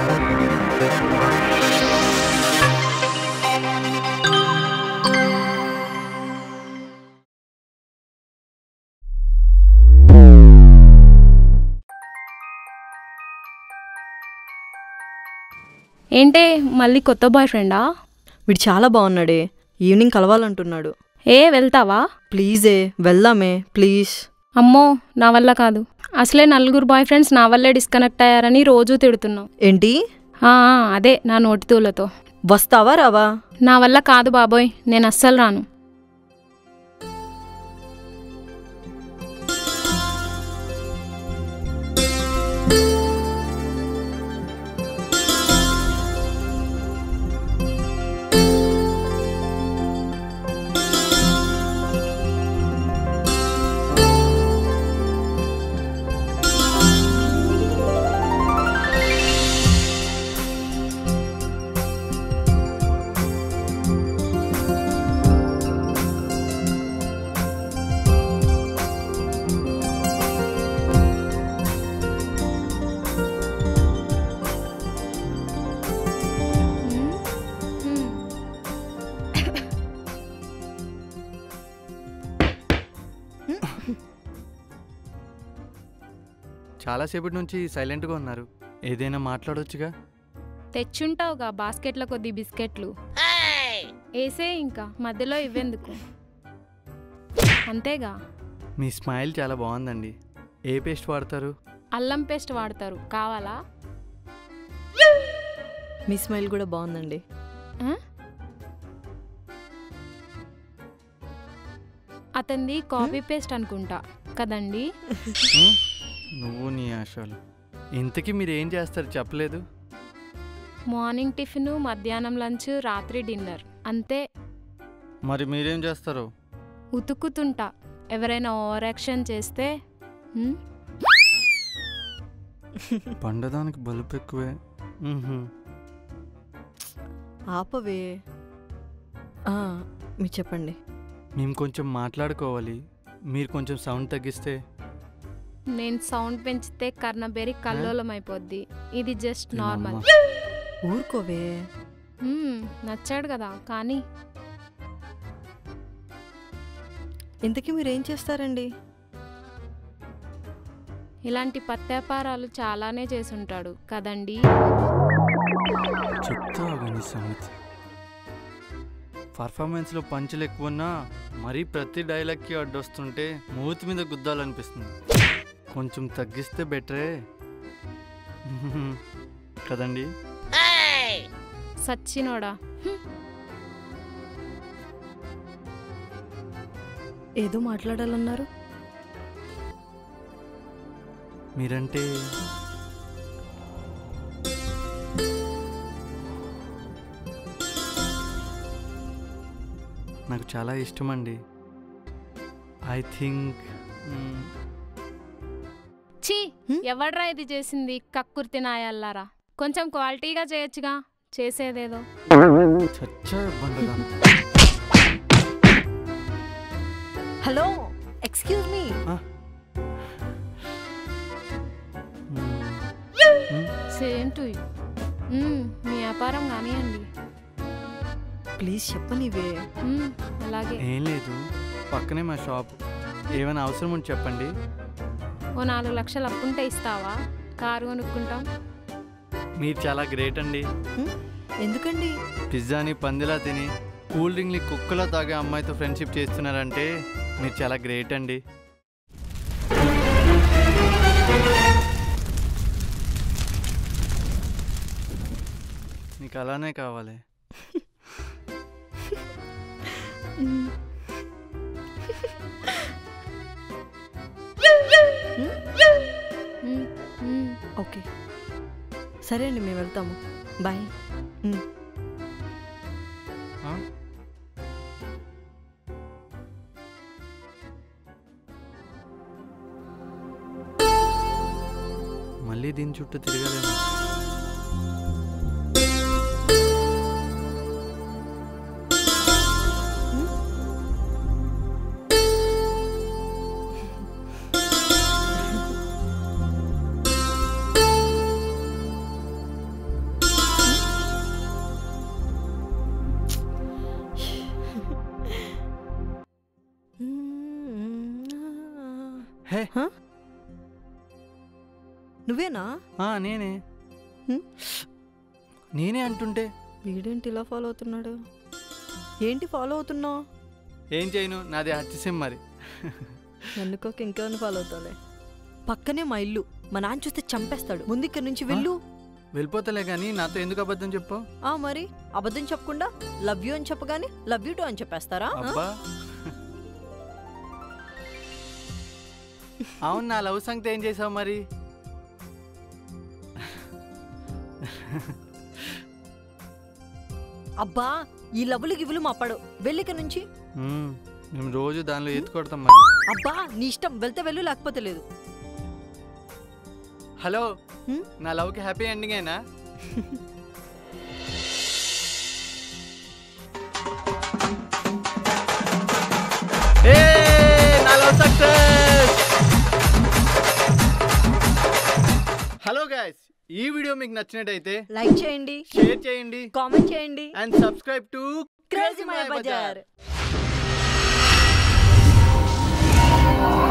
ఏంటే మళ్ళీ కొత్త బాయ్ ఫ్రెండా వీడు చాలా బాగున్నాడే ఈవినింగ్ కలవాలంటున్నాడు ఏ వెళ్తావా ప్లీజే వెళ్దామే ప్లీజ్ అమ్మో నా వల్ల కాదు అసలే నలుగురు బాయ్ ఫ్రెండ్స్ నా వల్లే డిస్కనెక్ట్ అయ్యారని రోజూ తిడుతున్నావు ఏంటి ఆ, ఆ, అదే నా నోటితూలతో వస్తావా రావా నా వల్ల కాదు బాబోయ్ నేను అస్సలు రాను చాలాసేపటి నుంచి సైలెంట్గా ఉన్నారు ఏదైనా మాట్లాడొచ్చుగా తెచ్చుంటావుగా బాస్కెట్ల కొద్ది బిస్కెట్లు వేసే ఇంకా మధ్యలో ఇవ్వెందుకు అంతేగా మీ స్మైల్ చాలా బాగుందండి ఏ పేస్ట్ వాడతారు అల్లం పేస్ట్ వాడతారు కావాలా మీ స్మైల్ కూడా బాగుందండి ఆ? అతనిది కాపీ పేస్ట్ అనుకుంటా కదండి హ్మ్? నువ్వు నీ ఆశలు ఇంతకీ మీరు ఏం చేస్తారు చెప్పలేదు మార్నింగ్ టిఫిన్ మధ్యాహ్నం లంచ్ రాత్రి డిన్నర్ అంతే మరి మీరేం చేస్తారు ఉతుకుతుంటా ఎవరైనా ఓవర్ యాక్షన్ చేస్తే హ్మ్? పండదానికి బలుపు ఎక్కువే మ్హూ. ఆపవే ఆ, మీరు చెప్పండి మేము కొంచెం మాట్లాడుకోవాలి మీరు కొంచెం సౌండ్ తగ్గిస్తే నేను సౌండ్ పెంచితే కర్ణబేరి కల్లోలం అయిపోద్ది ఇది జస్ట్ నార్మల్ తినమ్మా. ఊరుకోవే హ్మ్, నచ్చాడు కదా కానీ ఇంతకీ మీరు ఏం చేస్తారండి ఇలాంటి పత్యాపారాలు చాలానే చేసుంటాడు కదండి చెప్తా కానీ సంగతి పర్ఫార్మెన్స్లో పంచులు ఎక్కువ ఉన్నా మరీ ప్రతి డైలాగ్కి అడ్డొస్తుంటే మూతి మీద గుద్దాలనిపిస్తుంది కొంచెం తగ్గిస్తే బెటరే కదండి సచ్చినోడా ఏదో మాట్లాడాలన్నారు మీరంటే నాకు చాలా ఇష్టం అండి ఐ థింక్ ఛీ హ్మ్? ఎవడ్రా ఇది చేసింది కక్కుర్తి నాయల్లారా కొంచెం క్వాలిటీగా చేయొచ్చుగా చేసేదేదో చచ్చా బండగా hello excuse me same to you. మ్మ్, మీ వ్యాపారం కానివ్వండి ప్లీజ్ చెప్పనివే మ్మ్, అలాగే ఏం లేదు పక్కనే మా షాప్ ఏమైనా అవసరం ఉంటే చెప్పండి ఓ నాలుగు లక్షలు అప్పుంటే ఇస్తావా కారు కొనుక్కుంటాం మీరు చాలా గ్రేట్ అండి ఎందుకండి పిజ్జాని పందిలా తిని కూల్ డ్రింక్ని కుక్కలా తాగే అమ్మాయితో ఫ్రెండ్షిప్ చేస్తున్నారంటే మీరు చాలా గ్రేట్ అండి నీకు అలానే కావాలి మ్మ్. మ్మ్, మ్మ్. ఓకే సరే అండి మేము వెళ్తాము బాయ్ మ్మ్. ఆ? మళ్ళీ దీని చుట్టూ తిరగలేను హే హ? నువ్వేనా ఆ, నేనే హ్మ్? నేనే అంటుంటే వీడేంటి ఇలా ఫాలో అవుతున్నాడు ఏంటి ఫాలో అవుతున్నావు ఏం చేయను నాది హచ్చిసిం మరి నన్నుకోక ఇంకేమైనా ఫాలో అవుతావులే పక్కనే మా ఇల్లు మా నాన్న చూస్తే చంపేస్తాడు ముందు ఇక్కడి నుంచి వెళ్ళు వెళ్ళిపోతలే కానీ నాతో ఎందుకు అబద్ధం చెప్పు ఆ మరి అబద్ధం చెప్పకుండా లవ్ యూ అని చెప్పగానే లవ్ యూ టు అని చెప్పేస్తారా ఆ? అబ్బా అవును నా లవ్ సంగతి ఏం చేసావు మరి అబ్బా ఈ లవ్లు గివ్వులు మా పడు వెళ్ళిక నుంచి మ్మ్, మేము రోజు దానిలో ఎత్తు కొడతాం మరి అబ్బా నీ ఇష్టం వెళ్తే వెళ్ళు లేకపోతే లేదు హలో హ్మ్? నా లవ్కి హ్యాపీ ఎండింగ్ అయినా హలో గాయస్ ఈ వీడియో మీకు నచ్చినట్టయితే లైక్ చేయండి షేర్ చేయండి కామెంట్ చేయండి and subscribe to crazy my Bazar